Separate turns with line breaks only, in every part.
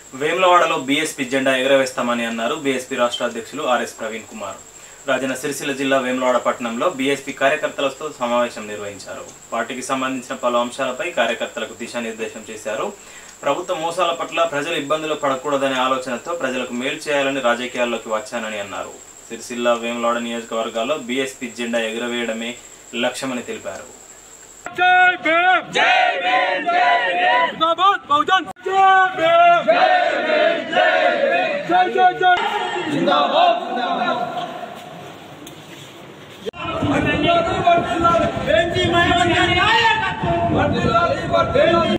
వేములవాడలో బీఎస్పీ జెండా ఎగరవేస్తామని అన్నారు బీఎస్పీ రాష్ట్ర అధ్యక్షులు ఆర్ఎస్ ప్రవీణ్ కుమార్ రాజన్న సిరిసిల్ల జిల్లా వేములవాడ పట్టణంలో బీఎస్పీ కార్యకర్తలతో సమావేశం నిర్వహించారు పార్టీకి సంబంధించిన పలు అంశాలపై కార్యకర్తలకు దిశానిర్దేశం చేశారు ప్రభుత్వ మోసాల పట్ల ప్రజలు ఇబ్బందులు పడకూడదనే ఆలోచనతో ప్రజలకు మేలు చేయాలని రాజకీయాల్లోకి వచ్చానని అన్నారు సిరిసిల్ల వేములవాడ నియోజకవర్గాల్లో బీఎస్పీ జెండా ఎగురవేయడమే లక్ష్యమని తెలిపారు
जय भीम जय भीम जय भीम जिंदाबाद बहुजन जय भीम जय भीम जय भीम जय जय जय जिंदाबाद बेंजी महिला वर्दिलाली वर्दिलाली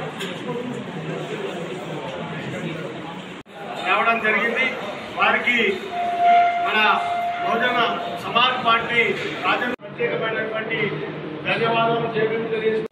రావడం జరిగింది వారికి మన బహుజన సమాజ్ పార్టీ రాజ్యం ప్రత్యేకమైనటువంటి ధన్యవాదాలు చేయడం తెలియజేస్తున్నాను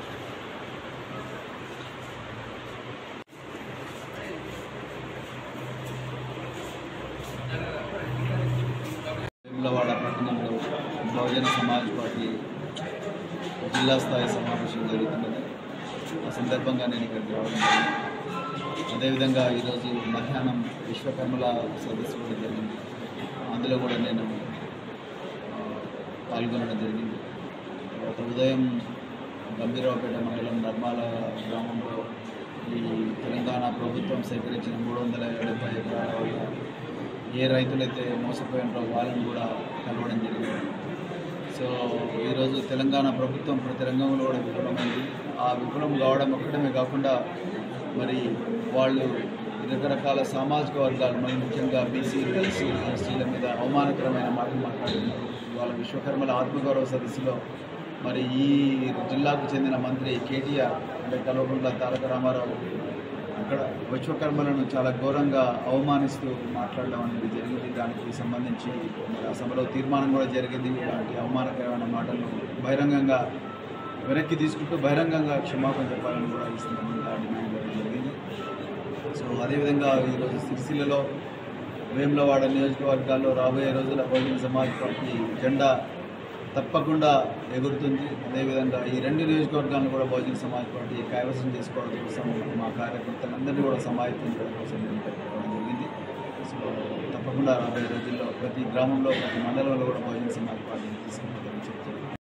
వేములవాడ పట్టణంలో బహుజన సమాజ్ పార్టీ జిల్లా స్థాయి సమావేశం జరుగుతున్నది ఆ సందర్భంగా నేను ఇక్కడికి రావడం జరిగింది అదేవిధంగా ఈరోజు మధ్యాహ్నం విశ్వకర్మల సదస్సు కూడా జరిగింది అందులో కూడా నేను ఆ, పాల్గొనడం జరిగింది తర్వాత ఉదయం గంభీరావుపేట మండలం నర్మాల గ్రామంలో ఈ తెలంగాణ ప్రభుత్వం సేకరించిన మూడు వందల డెబ్బై ఎకరాల వల్ల ఏ రైతులైతే మోసపోయినారో వాళ్ళని కూడా కలవడం జరిగింది సో ఈరోజు తెలంగాణ ప్రభుత్వం ప్రతి రంగంలో కూడా విఫలమైంది ఆ విఫలం కావడం ఒక్కడమే కాకుండా మరి వాళ్ళు రకరకాల సామాజిక వర్గాలు మరి ముఖ్యంగా బీసీ ఎస్సీ ఎస్టీల మీద అవమానకరమైన మాటలు మాట్లాడుతున్నారు వాళ్ళ విశ్వకర్మల ఆత్మగౌరవ సదస్సులో మరి ఈ జిల్లాకు చెందిన మంత్రి కేటీఆర్ అంటే కల్వకుంట్ల తారక రామారావు అక్కడ విశ్వకర్మలను చాలా ఘోరంగా అవమానిస్తూ మాట్లాడడం అనేది జరిగింది దానికి సంబంధించి మరి ఆ సభలో తీర్మానం కూడా జరిగింది ఇలాంటి అవమానకరమైన మాటలను బహిరంగంగా వెనక్కి తీసుకుంటూ బహిరంగంగా క్షమాపణ చెప్పాలని కూడా ఈ సందర్భంగా డిమాండ్ చేయడం జరిగింది సో అదేవిధంగా ఈరోజు సిరిసిల్లలో వేములవాడ నియోజకవర్గాల్లో రాబోయే రోజుల బహుజన సమాజ్ పార్టీ జెండా తప్పకుండా ఎగురుతుంది అదేవిధంగా ఈ రెండు నియోజకవర్గాలను కూడా బహుజన సమాజ్ పార్టీ కైవసం చేసుకోవడం కోసం మా కార్యకర్తలందరినీ కూడా సమాయత్తం చేయడం కోసం నేను పెట్టుకోవడం జరిగింది సో తప్పకుండా రాబోయే రోజుల్లో ప్రతి గ్రామంలో ప్రతి మండలంలో కూడా బహుజన సమాజ్ పార్టీని తీసుకుంటామని చెప్తున్నాను